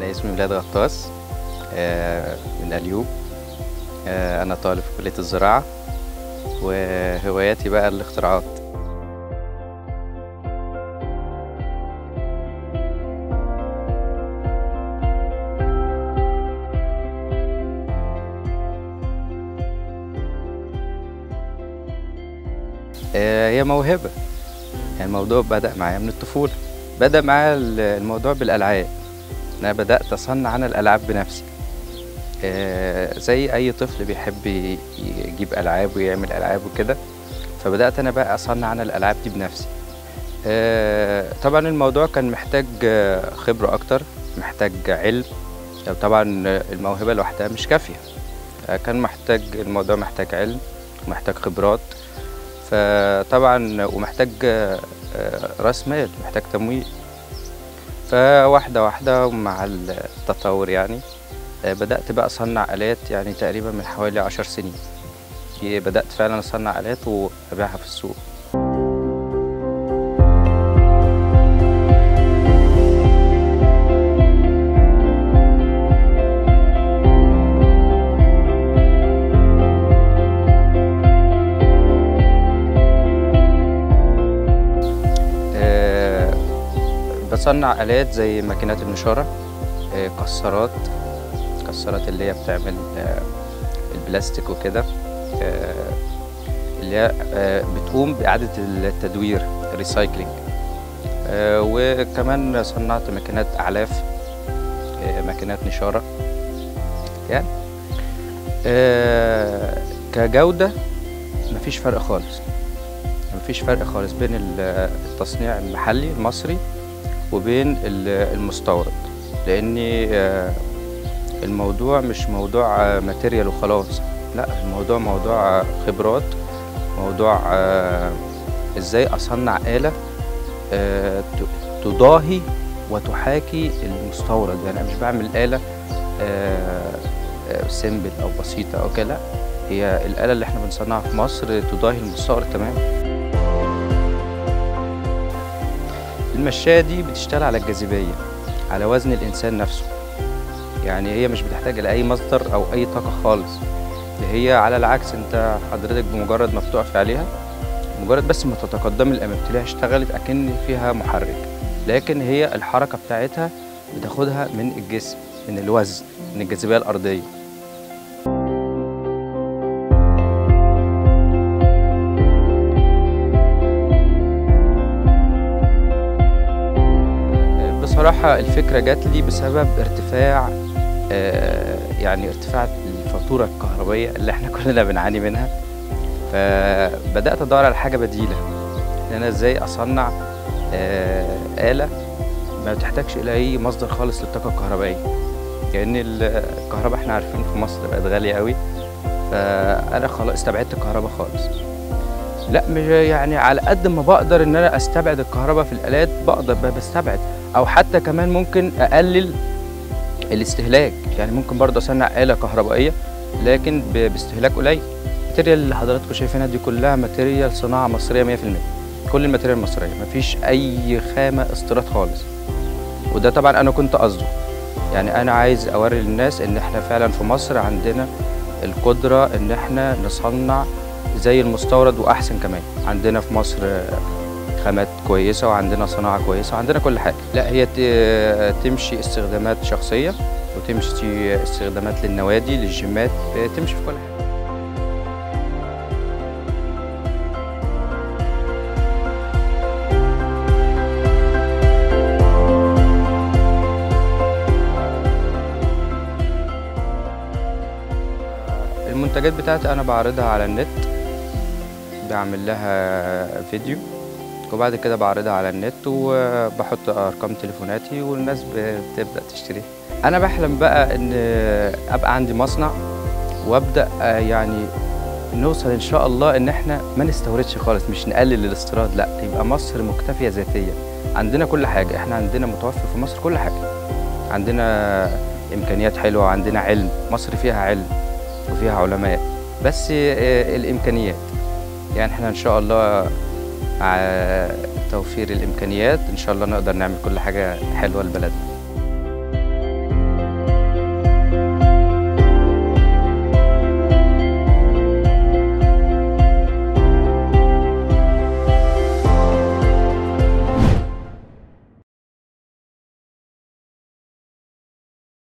اسمي ميلاد غطاس آه، من اليوب آه، أنا طالب في كلية الزراعة وهواياتي بقى الاختراعات آه، هي موهبة يعني الموضوع بدأ معايا من الطفولة بدأ معايا الموضوع بالألعاب أنا بدأت أصنع أنا الألعاب بنفسي آه، زي أي طفل بيحب ي- يجيب ألعاب ويعمل ألعاب وكده فبدأت أنا بقى أصنع أنا الألعاب دي بنفسي آه، طبعا الموضوع كان محتاج آه، خبرة أكتر محتاج علم طبعا الموهبة لوحدها مش كافية آه، كان محتاج الموضوع محتاج علم ومحتاج خبرات فطبعا ومحتاج آه، آه، راس مال محتاج تمويل فواحدة واحدة مع التطور يعني آه، بدأت بقى أصنع آلات يعني تقريبا من حوالي عشر سنين بدأت فعلا أصنع آلات وأبيعها في السوق آه، بصنع آلات زي ماكينات النشارة آه، كسرات كسرات اللي هي بتعمل آه، البلاستيك وكده آه، اللي هي آه، بتقوم بإعادة التدوير الريسايكلينج آه، وكمان صنعت ماكينات أعلاف آه، ماكينات نشارة يعني آه، كجودة مفيش فرق خالص مفيش فرق خالص بين ال- التصنيع المحلي المصري وبين ال- المستورد لان آه، الموضوع مش موضوع ماتيريال وخلاص لا الموضوع موضوع آه، خبرات موضوع آه، ازاي اصنع آلة آه، ت- تضاهي وتحاكي المستورد يعني انا مش بعمل آلة سيمبل او بسيطة او كده لا هي الآلة اللي احنا بنصنعها في مصر تضاهي المستورد تماما المشاية دي بتشتغل على الجاذبية على وزن الإنسان نفسه يعني هي مش بتحتاج لأي مصدر أو أي طاقة خالص هي على العكس أنت حضرتك بمجرد ما بتقف عليها مجرد بس ما تتقدم الأمام تلاقيها اشتغلت أكن فيها محرك لكن هي الحركة بتاعتها بتاخدها من الجسم من الوزن من الجاذبية الأرضية بصراحة الفكرة جات لي بسبب ارتفاع آه، يعني ارتفاع الفاتورة الكهربائية اللي احنا كلنا بنعاني منها فبدأت أدور على حاجة بديلة إن أنا إزاي أصنع آه، آلة ما بتحتاجش إلى أي مصدر خالص للطاقة الكهربائية لأن الكهرباء احنا عارفين في مصر بقت غالية قوي فأنا خلاص استبعدت الكهرباء خالص لا مش يعني على قد ما بقدر ان انا استبعد الكهرباء في الالات بقدر ب- بستبعد او حتى كمان ممكن اقلل الاستهلاك يعني ممكن برضه اصنع آلة كهربائية لكن ب- باستهلاك قليل الماتيريال اللي حضراتكم شايفينها دي كلها ماتيريال صناعة مصرية 100% كل الماتيريال مصرية مفيش أي خامة استيراد خالص وده طبعا أنا كنت قصده يعني أنا عايز أوري للناس إن إحنا فعلا في مصر عندنا القدرة إن إحنا نصنع زي المستورد وأحسن كمان عندنا في مصر خامات كويسة وعندنا صناعة كويسة وعندنا كل حاجة لا هي ت- تمشي استخدامات شخصية وتمشي استخدامات للنوادي للجيمات تمشي في كل حاجة المنتجات بتاعتي أنا بعرضها على النت بعمل لها فيديو وبعد كده بعرضها على النت وبحط ارقام تليفوناتي والناس بتبدا تشتريها انا بحلم بقى ان ابقى عندي مصنع وابدا يعني نوصل ان شاء الله ان احنا ما نستوردش خالص مش نقلل الاستيراد لا يبقى مصر مكتفيه ذاتيا عندنا كل حاجه احنا عندنا متوفر في مصر كل حاجه عندنا امكانيات حلوه عندنا علم مصر فيها علم وفيها علماء بس آه، الامكانيات يعني احنا ان شاء الله مع توفير الامكانيات ان شاء الله نقدر نعمل كل حاجه حلوه لبلدنا